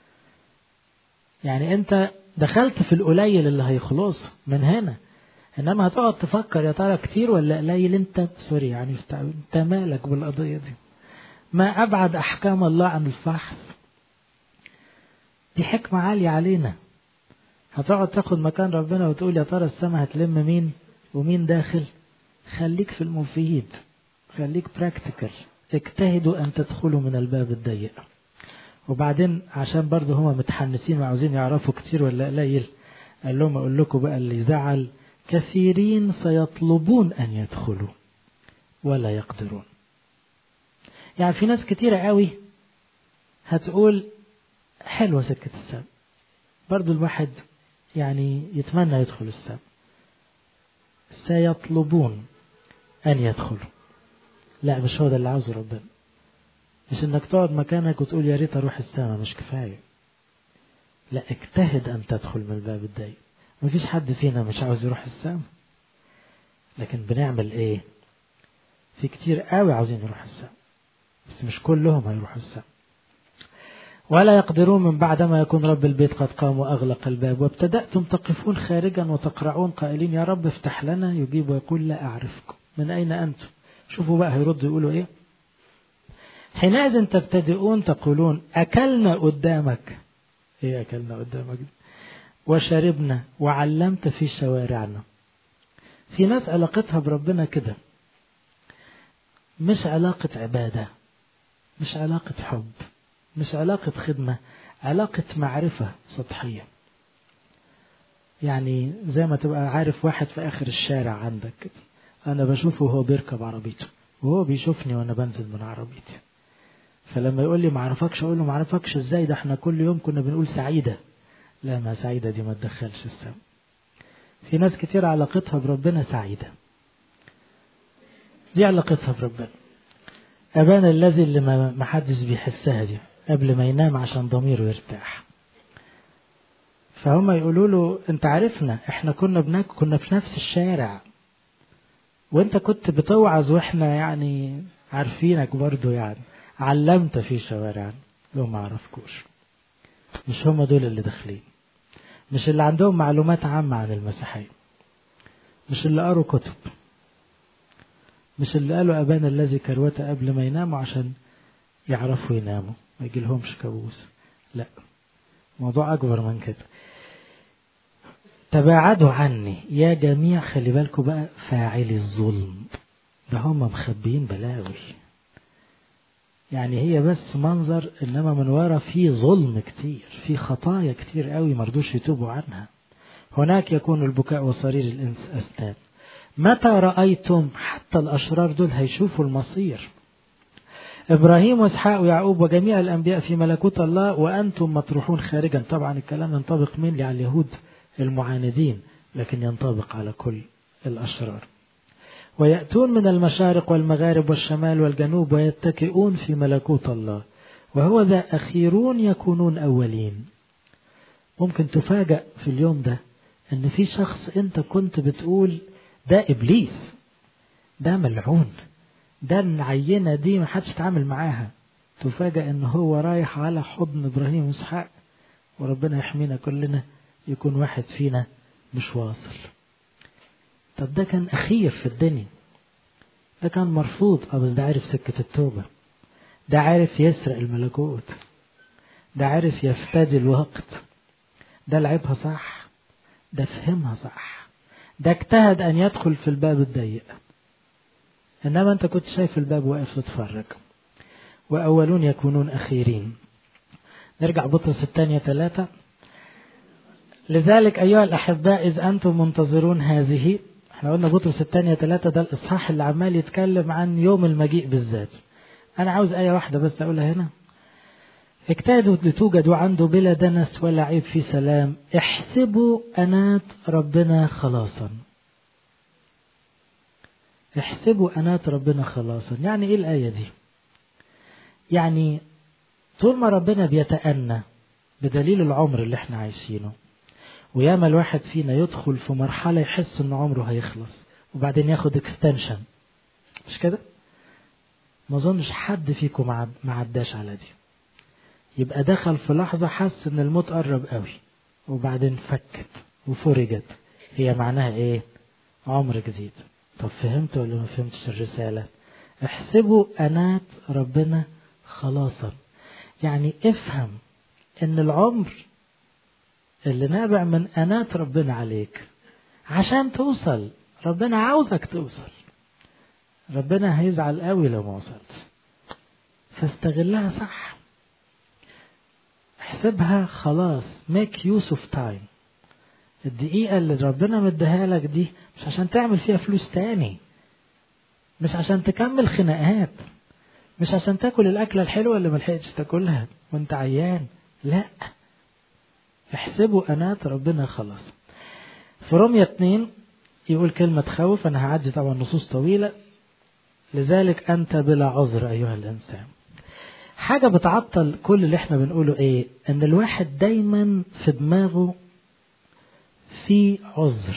يعني انت دخلت في القليل اللي هيخلصوا من هنا انما هتقعد تفكر يا ترى كتير ولا قليل انت سوري يعني انت مالك بالقضيه دي ما أبعد أحكام الله عن الفحص دي حكمة عالية علينا هتقعد تاخد مكان ربنا وتقول يا ترى السماء هتلم مين ومين داخل خليك في المفيد خليك براكتيكال اجتهدوا أن تدخلوا من الباب الضيق وبعدين عشان برضه هما متحمسين وعاوزين يعرفوا كتير ولا قليل قال لهم أقول لكم بقى اللي يزعل كثيرين سيطلبون أن يدخلوا ولا يقدرون يعني في ناس كتيرة قوي هتقول حلوة سكة السبب برضو الواحد يعني يتمنى يدخل السماء سيطلبون أن يدخلوا لا مش هو ده اللي عاوزه ربنا مش انك تقعد مكانك وتقول يا ريت اروح السماء مش كفايه لا اجتهد ان تدخل من الباب الضيق مفيش حد فينا مش عاوز يروح السماء لكن بنعمل ايه في كتير قوي عاوزين يروحوا السماء بس مش كلهم هيروحوا السماء ولا يقدرون من بعد ما يكون رب البيت قد قام وأغلق الباب وابتدأتم تقفون خارجا وتقرعون قائلين يا رب افتح لنا يجيب ويقول لا أعرفكم من أين أنتم شوفوا بقى هيردوا يقولوا إيه حينئذ تبتدئون تقولون أكلنا قدامك إيه أكلنا قدامك دي؟ وشربنا وعلمت في شوارعنا في ناس علاقتها بربنا كده مش علاقة عبادة مش علاقة حب مش علاقة خدمة علاقة معرفة سطحية يعني زي ما تبقى عارف واحد في آخر الشارع عندك كده أنا بشوفه وهو بيركب عربيته وهو بيشوفني وأنا بنزل من عربيتي فلما يقول لي معرفكش أقول له معرفكش إزاي ده احنا كل يوم كنا بنقول سعيدة لا ما سعيدة دي ما تدخلش السم في ناس كتير علاقتها بربنا سعيدة دي علاقتها بربنا أبانا الذي اللي ما حدش بيحسها دي قبل ما ينام عشان ضميره يرتاح فهم يقولوا له انت عارفنا احنا كنا بناك كنا في نفس الشارع وانت كنت بتوعظ واحنا يعني عارفينك برضو يعني علمت في شوارعنا لو ما عرفكوش مش هم دول اللي داخلين مش اللي عندهم معلومات عامة عن المسيحية مش اللي قروا كتب مش اللي قالوا أبانا الذي كروته قبل ما يناموا عشان يعرفوا يناموا ما يجيلهمش كابوس لا موضوع أكبر من كده تباعدوا عني يا جميع خلي بالكم بقى فاعلي الظلم ده هم مخبيين بلاوي يعني هي بس منظر انما من ورا في ظلم كتير في خطايا كتير قوي مرضوش يتوبوا عنها هناك يكون البكاء وصرير الانس اسنان متى رايتم حتى الاشرار دول هيشوفوا المصير ابراهيم واسحاق ويعقوب وجميع الانبياء في ملكوت الله وانتم مطروحون خارجا طبعا الكلام ينطبق مين على اليهود المعاندين لكن ينطبق على كل الاشرار ويأتون من المشارق والمغارب والشمال والجنوب ويتكئون في ملكوت الله وهو ذا أخيرون يكونون أولين ممكن تفاجأ في اليوم ده أن في شخص أنت كنت بتقول ده إبليس ده ملعون ده العينة دي ما حدش تعامل معاها تفاجأ أن هو رايح على حضن إبراهيم وإسحاق وربنا يحمينا كلنا يكون واحد فينا مش واصل طب ده كان أخير في الدنيا ده كان مرفوض اه بس ده عارف سكة التوبة ده عارف يسرق الملكوت ده عارف يفتدي الوقت ده لعبها صح ده فهمها صح ده اجتهد أن يدخل في الباب الضيق إنما أنت كنت شايف الباب واقف تتفرج وأولون يكونون أخيرين نرجع بطرس الثانية ثلاثة لذلك أيها الأحباء إذ أنتم منتظرون هذه احنا قلنا بطرس الثانية ثلاثة ده الإصحاح اللي عمال يتكلم عن يوم المجيء بالذات أنا عاوز آية واحدة بس أقولها هنا اجتهدوا لتوجدوا عنده بلا دنس ولا عيب في سلام احسبوا أنات ربنا خلاصا احسبوا أنات ربنا خلاصا يعني إيه الآية دي يعني طول ما ربنا بيتأنى بدليل العمر اللي احنا عايشينه وياما الواحد فينا يدخل في مرحلة يحس ان عمره هيخلص وبعدين ياخد اكستنشن مش كده ما اظنش حد فيكم ما عداش على دي يبقى دخل في لحظة حس ان الموت قرب قوي وبعدين فكت وفرجت هي معناها ايه عمر جديد طب فهمت ولا ما فهمتش الرسالة احسبوا أنات ربنا خلاصا يعني افهم ان العمر اللي نابع من أنات ربنا عليك عشان توصل ربنا عاوزك توصل ربنا هيزعل قوي لو ما وصلت فاستغلها صح احسبها خلاص make use of time الدقيقة اللي ربنا مديها لك دي مش عشان تعمل فيها فلوس تاني مش عشان تكمل خناقات مش عشان تاكل الأكلة الحلوة اللي ملحقتش تاكلها وانت عيان لا احسبوا أنات ربنا خلاص في رومية 2 يقول كلمة خوف أنا هعدي طبعا نصوص طويلة لذلك أنت بلا عذر أيها الإنسان حاجة بتعطل كل اللي احنا بنقوله ايه ان الواحد دايما في دماغه في عذر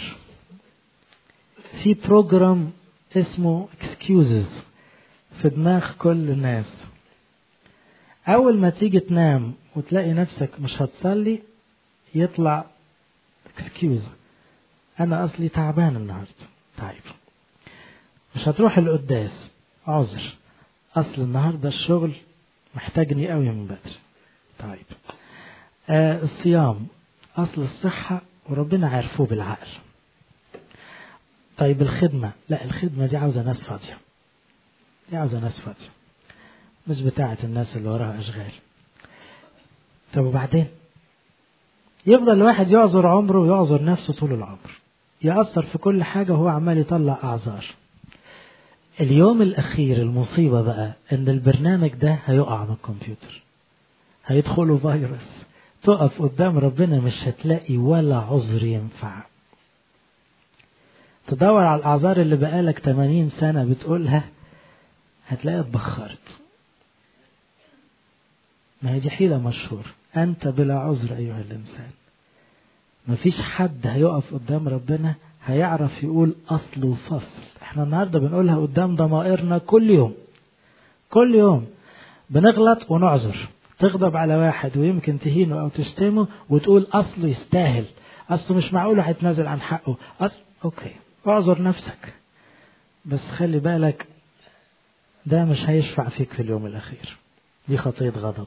في بروجرام اسمه excuses في دماغ كل الناس اول ما تيجي تنام وتلاقي نفسك مش هتصلي يطلع excuse انا اصلي تعبان النهارده طيب مش هتروح القداس عذر اصل النهارده الشغل محتاجني قوي من بدري طيب آه الصيام اصل الصحة وربنا عرفوه بالعقل طيب الخدمة لا الخدمة دي عاوزة ناس فاضية دي عاوزة ناس فاضية مش بتاعة الناس اللي وراها أشغال طب وبعدين يفضل الواحد يعذر عمره ويعذر نفسه طول العمر يأثر في كل حاجة وهو عمال يطلع أعذار اليوم الأخير المصيبة بقى إن البرنامج ده هيقع من الكمبيوتر هيدخله فيروس تقف قدام ربنا مش هتلاقي ولا عذر ينفع تدور على الأعذار اللي بقالك 80 سنة بتقولها هتلاقيها اتبخرت ما هي دي حيلة مشهور أنت بلا عذر أيها الإنسان مفيش حد هيقف قدام ربنا هيعرف يقول أصل وفصل احنا النهاردة بنقولها قدام ضمائرنا كل يوم كل يوم بنغلط ونعذر تغضب على واحد ويمكن تهينه أو تشتمه وتقول أصله يستاهل أصله مش معقول هيتنازل عن حقه أصل أوكي اعذر نفسك بس خلي بالك ده مش هيشفع فيك في اليوم الأخير دي خطية غضب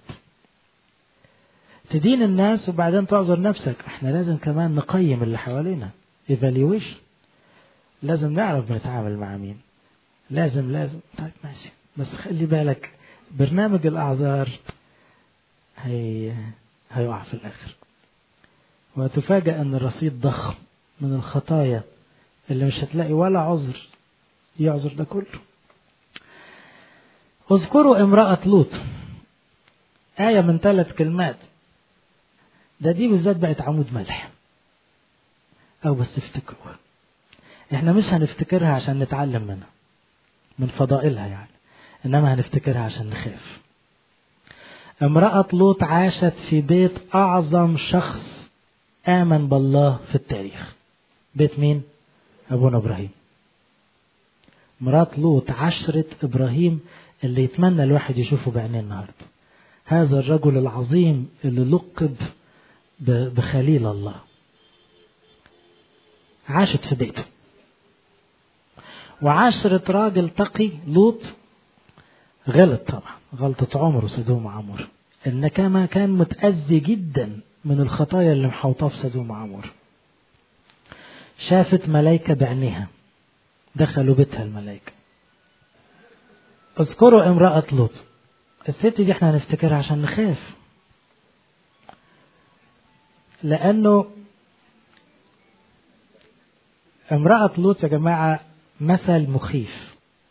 تدين الناس وبعدين تعذر نفسك احنا لازم كمان نقيم اللي حوالينا ايفالويشن لازم نعرف بنتعامل مع مين لازم لازم طيب ماشي بس خلي بالك برنامج الأعذار هي هيقع في الآخر وتفاجأ أن الرصيد ضخم من الخطايا اللي مش هتلاقي ولا عذر يعذر ده كله اذكروا امرأة لوط آية من ثلاث كلمات ده دي بالذات بقت عمود ملح أو بس افتكروها احنا مش هنفتكرها عشان نتعلم منها من فضائلها يعني انما هنفتكرها عشان نخاف امرأة لوط عاشت في بيت اعظم شخص امن بالله في التاريخ بيت مين ابونا ابراهيم مرات لوط عشرة ابراهيم اللي يتمنى الواحد يشوفه بعينيه النهارده هذا الرجل العظيم اللي لقب بخليل الله عاشت في بيته وعشرة راجل تقي لوط غلط طبعا غلطة عمره سدوم وعمر إن كما كان متأذي جدا من الخطايا اللي محوطاه في سدوم وعمر شافت ملايكة بعينيها دخلوا بيتها الملايكة اذكروا امرأة لوط الست دي احنا هنفتكرها عشان نخاف لأنه امرأة لوط يا جماعة مثل مخيف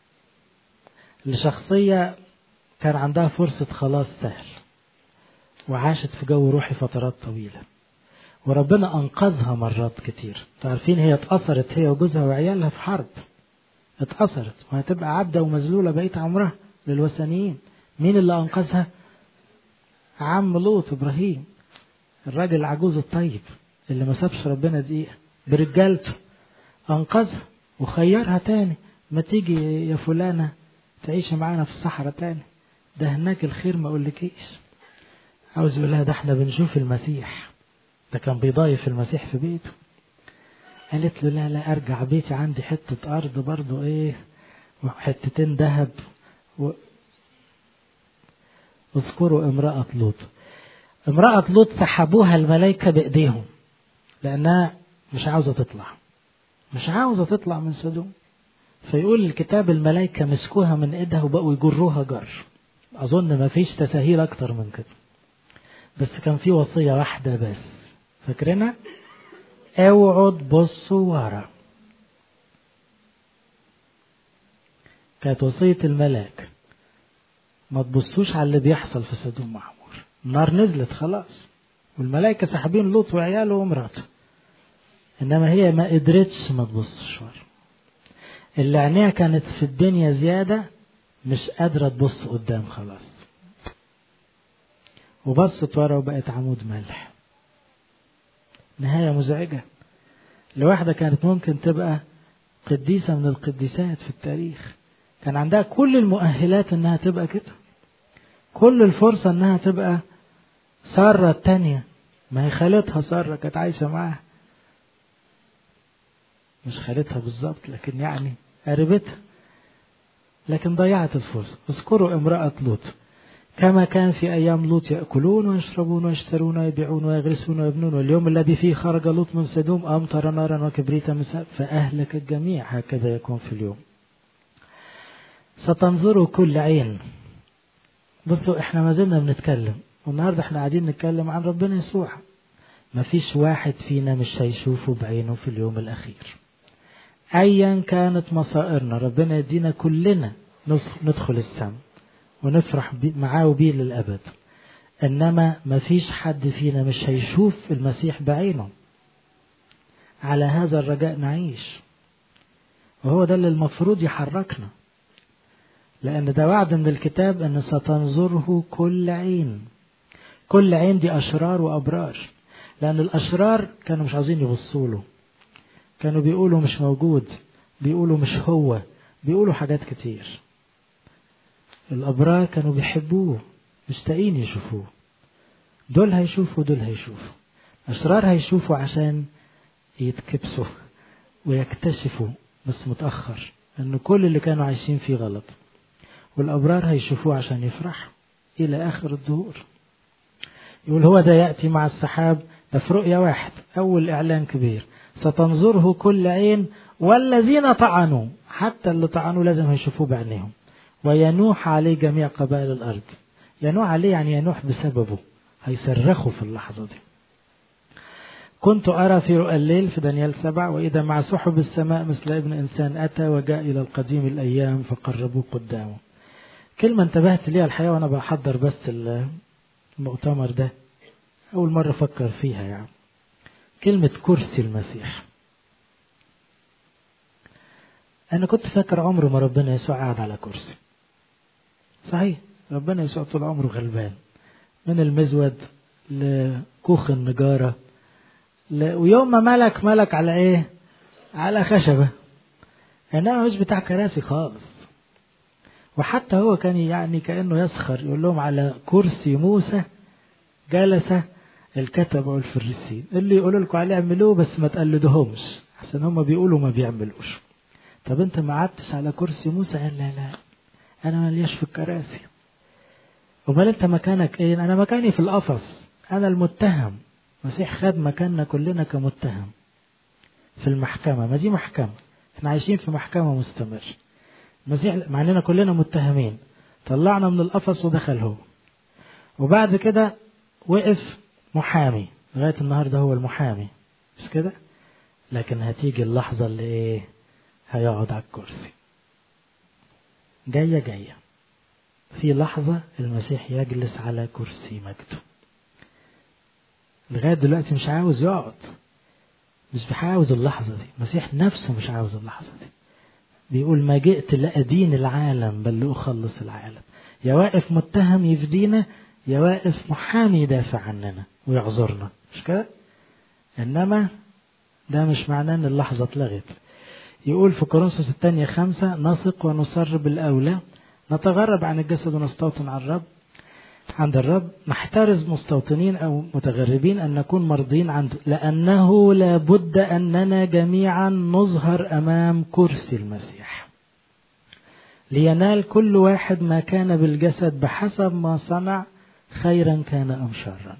لشخصية كان عندها فرصة خلاص سهل وعاشت في جو روحي فترات طويلة وربنا أنقذها مرات كتير تعرفين هي اتأثرت هي وجوزها وعيالها في حرب اتأثرت وهتبقى عبدة ومذلولة بقيت عمرها للوثنيين مين اللي أنقذها عم لوط إبراهيم الراجل العجوز الطيب اللي ما سابش ربنا دقيقة برجالته أنقذها وخيرها تاني ما تيجي يا فلانة تعيشي معانا في الصحراء تاني ده هناك الخير ما أقولكيش عاوز يقول لها ده احنا بنشوف المسيح ده كان بيضايف المسيح في بيته قالت له لا لا ارجع بيتي عندي حتة ارض برضو ايه وحتتين ذهب و... اذكروا امرأة لوط امرأة لوط سحبوها الملائكة بإيديهم لأنها مش عاوزة تطلع مش عاوزة تطلع من سدوم فيقول الكتاب الملائكة مسكوها من ايدها وبقوا يجروها جر أظن ما فيش تساهيل أكتر من كده بس كان في وصية واحدة بس فاكرينها؟ اوعوا تبصوا ورا كانت وصية الملاك ما تبصوش على اللي بيحصل في سدوم وعمور النار نزلت خلاص والملائكة ساحبين لوط وعياله ومراته إنما هي ما قدرتش ما تبصش ورا اللي عينيها كانت في الدنيا زيادة مش قادرة تبص قدام خلاص وبصت ورا وبقت عمود ملح نهاية مزعجة لواحدة كانت ممكن تبقى قديسة من القديسات في التاريخ كان عندها كل المؤهلات انها تبقى كده كل الفرصة انها تبقى سارة التانية ما هي خالتها سارة كانت عايشة معاها مش خالتها بالظبط لكن يعني قريبتها لكن ضيعت الفرصة اذكروا امرأة لوط كما كان في أيام لوط يأكلون ويشربون ويشترون ويبيعون ويغرسون ويبنون واليوم الذي فيه خرج لوط من سدوم أمطر نارا وكبريتا مساء فأهلك الجميع هكذا يكون في اليوم ستنظروا كل عين بصوا احنا ما زلنا بنتكلم والنهارده احنا قاعدين نتكلم عن ربنا يسوع ما فيش واحد فينا مش هيشوفه بعينه في اليوم الأخير أيا كانت مصائرنا ربنا يدينا كلنا ندخل السماء ونفرح معاه وبيه للأبد إنما ما فيش حد فينا مش هيشوف المسيح بعينه على هذا الرجاء نعيش وهو ده اللي المفروض يحركنا لأن ده وعد من الكتاب أن ستنظره كل عين كل عين دي أشرار وأبرار لأن الأشرار كانوا مش عايزين يبصوا له كانوا بيقولوا مش موجود بيقولوا مش هو بيقولوا حاجات كتير الأبرار كانوا بيحبوه مشتاقين يشوفوه دول هيشوفوا دول هيشوفوا أشرار هيشوفوا عشان يتكبسوا ويكتشفوا بس متأخر أن كل اللي كانوا عايشين فيه غلط والأبرار هيشوفوه عشان يفرحوا إلى آخر الظهور يقول هو ده يأتي مع السحاب ده في رؤية واحد أول إعلان كبير ستنظره كل عين والذين طعنوا حتى اللي طعنوا لازم هيشوفوه بعينيهم وينوح عليه جميع قبائل الأرض ينوح عليه يعني ينوح بسببه هيصرخوا في اللحظة دي كنت أرى في رؤى الليل في دانيال سبع وإذا مع سحب السماء مثل ابن إنسان أتى وجاء إلى القديم الأيام فقربوه قدامه كلمة انتبهت ليها الحقيقة وأنا بحضر بس المؤتمر ده أول مرة أفكر فيها يعني كلمة كرسي المسيح أنا كنت فاكر عمره ما ربنا يسوع قاعد على كرسي صحيح ربنا يسوع طول عمره غلبان من المزود لكوخ النجارة ل... ويوم ما ملك ملك على ايه على خشبة انما مش بتاع كراسي خالص وحتى هو كان يعني كأنه يسخر يقول لهم على كرسي موسى جلس الكتبة والفريسين اللي يقولوا لكم عليه اعملوه بس ما تقلدوهمش عشان هم بيقولوا ما بيعملوش طب انت ما قعدتش على كرسي موسى قال لا لا انا ماليش في الكراسي امال انت مكانك ايه انا مكاني في القفص انا المتهم المسيح خد مكاننا كلنا كمتهم في المحكمة ما دي محكمة احنا عايشين في محكمة مستمر المسيح مع اننا كلنا متهمين طلعنا من القفص ودخل هو وبعد كده وقف محامي لغاية النهاردة هو المحامي مش كده لكن هتيجي اللحظة اللي ايه هيقعد على الكرسي جاية جاية في لحظة المسيح يجلس على كرسي مجده لغاية دلوقتي مش عاوز يقعد مش عاوز اللحظة دي المسيح نفسه مش عاوز اللحظة دي بيقول ما جئت لأدين العالم بل لأخلص العالم يا واقف متهم يفدينا يا واقف محامي يدافع عننا ويعذرنا مش كده إنما ده مش معناه إن اللحظة اتلغت يقول في كورنثوس الثانية خمسة نثق ونصر بالأولى نتغرب عن الجسد ونستوطن عن الرب عند الرب نحترز مستوطنين أو متغربين أن نكون مرضين عنده لأنه لابد أننا جميعا نظهر أمام كرسي المسيح لينال كل واحد ما كان بالجسد بحسب ما صنع خيرا كان أم شرا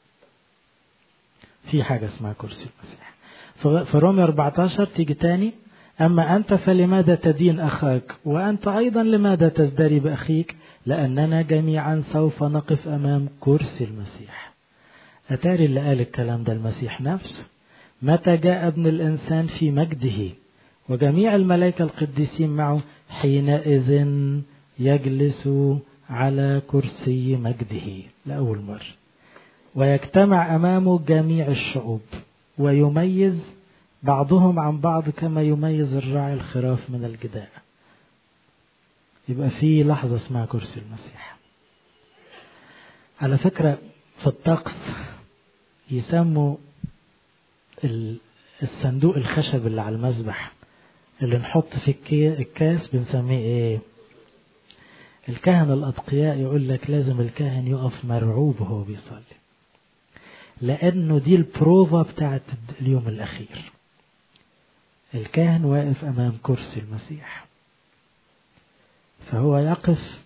في حاجة اسمها كرسي المسيح في رومية 14 تيجي تاني أما أنت فلماذا تدين أخاك وأنت أيضا لماذا تزدري بأخيك لأننا جميعا سوف نقف أمام كرسي المسيح أتاري اللي قال الكلام ده المسيح نفسه متى جاء ابن الإنسان في مجده وجميع الملائكة القديسين معه حينئذ يجلس على كرسي مجده لأول مرة ويجتمع أمامه جميع الشعوب ويميز بعضهم عن بعض كما يميز الراعي الخراف من الجداء يبقى في لحظة اسمها كرسي المسيح على فكرة في الطقس يسموا الصندوق الخشب اللي على المذبح اللي نحط فيه الكاس بنسميه ايه الكهنة الأتقياء يقول لك لازم الكاهن يقف مرعوب وهو بيصلي لأنه دي البروفا بتاعت اليوم الأخير الكاهن واقف أمام كرسي المسيح فهو يقف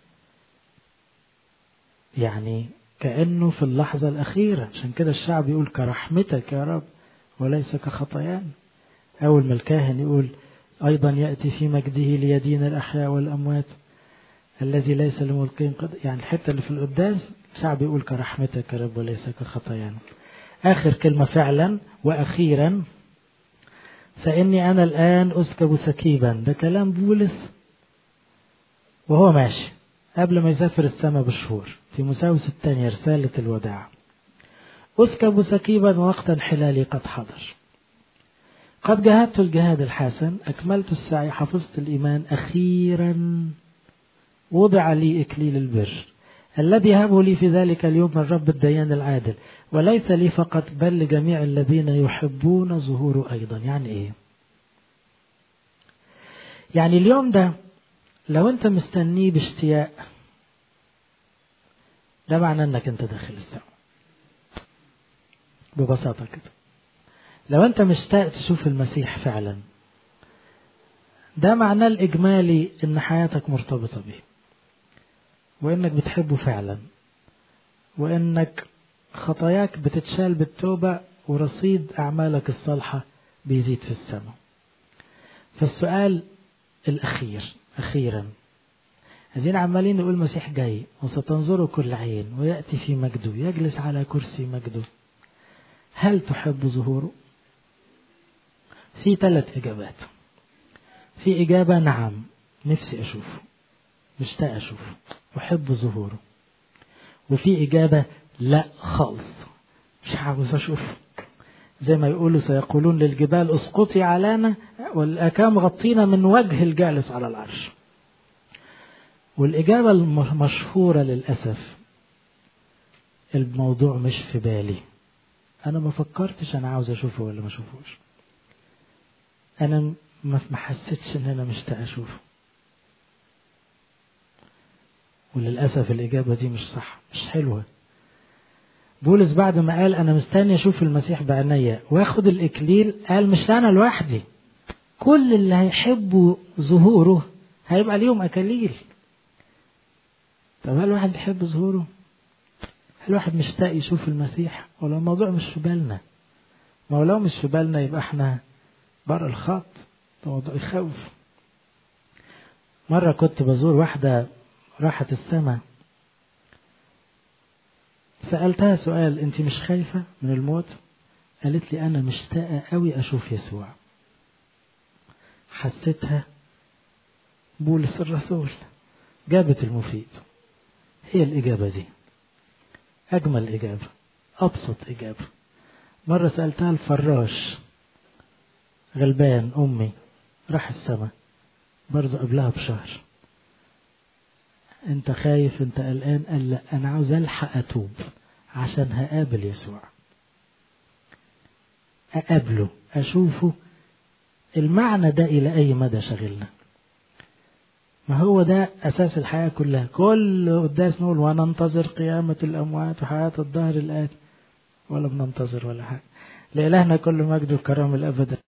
يعني كأنه في اللحظة الأخيرة عشان كده الشعب يقول كرحمتك يا رب وليس كخطايانا أول ما الكاهن يقول أيضا يأتي في مجده ليدين الأحياء والأموات الذي ليس لملقين قد يعني الحتة اللي في القداس الشعب يقول كرحمتك يا رب وليس كخطايانا آخر كلمة فعلا وأخيرا فإني أنا الآن أسكب سكيبا ده كلام بولس وهو ماشي قبل ما يسافر السماء بشهور في مساوس الثانية رسالة الوداع أسكب سكيبا وقت انحلالي قد حضر قد جاهدت الجهاد الحسن أكملت السعي حفظت الإيمان أخيرا وضع لي إكليل البر الذي هبه لي في ذلك اليوم من رب الديان العادل وليس لي فقط بل لجميع الذين يحبون ظهوره أيضا يعني إيه يعني اليوم ده لو أنت مستنيه باشتياق ده معناه أنك أنت داخل السماء ببساطة كده لو أنت مشتاق تشوف المسيح فعلا ده معناه الإجمالي إن حياتك مرتبطة به وإنك بتحبه فعلا وإنك خطاياك بتتشال بالتوبة ورصيد أعمالك الصالحة بيزيد في السماء فالسؤال الأخير أخيرا عايزين عمالين نقول المسيح جاي وستنظره كل عين ويأتي في مجده يجلس على كرسي مجده هل تحب ظهوره في ثلاث إجابات في إجابة نعم نفسي أشوفه مشتاق أشوفه أحب ظهوره وفي إجابة لا خالص مش عاوز أشوفه زي ما يقولوا سيقولون للجبال اسقطي علينا والأكام غطينا من وجه الجالس على العرش والإجابة المشهورة للأسف الموضوع مش في بالي أنا ما فكرتش أنا عاوز أشوفه ولا ما أشوفوش أنا ما حسيتش إن أنا مشتاق أشوفه وللأسف الإجابة دي مش صح مش حلوة بولس بعد ما قال أنا مستني أشوف المسيح بعينيا واخد الإكليل قال مش أنا لوحدي كل اللي هيحبوا ظهوره هيبقى ليهم أكاليل طب هل الواحد بيحب ظهوره؟ هل الواحد مشتاق يشوف المسيح؟ ولا الموضوع مش في بالنا؟ ما هو لو مش في بالنا يبقى احنا بره الخط ده موضوع يخوف مرة كنت بزور واحدة راحت السماء سألتها سؤال أنت مش خايفة من الموت؟ قالت لي أنا مشتاقة أوي أشوف يسوع حسيتها بولس الرسول جابت المفيد هي الإجابة دي أجمل إجابة أبسط إجابة مرة سألتها الفراش غلبان أمي راح السماء برضه قبلها بشهر أنت خايف أنت قلقان قال لا أنا عاوز ألحق أتوب عشان هقابل يسوع أقابله أشوفه المعنى ده إلى أي مدى شغلنا ما هو ده أساس الحياة كلها كل قداس نقول وننتظر قيامة الأموات وحياة الظهر الآتي ولا بننتظر ولا حاجة لإلهنا كل مجد وكرم الأبد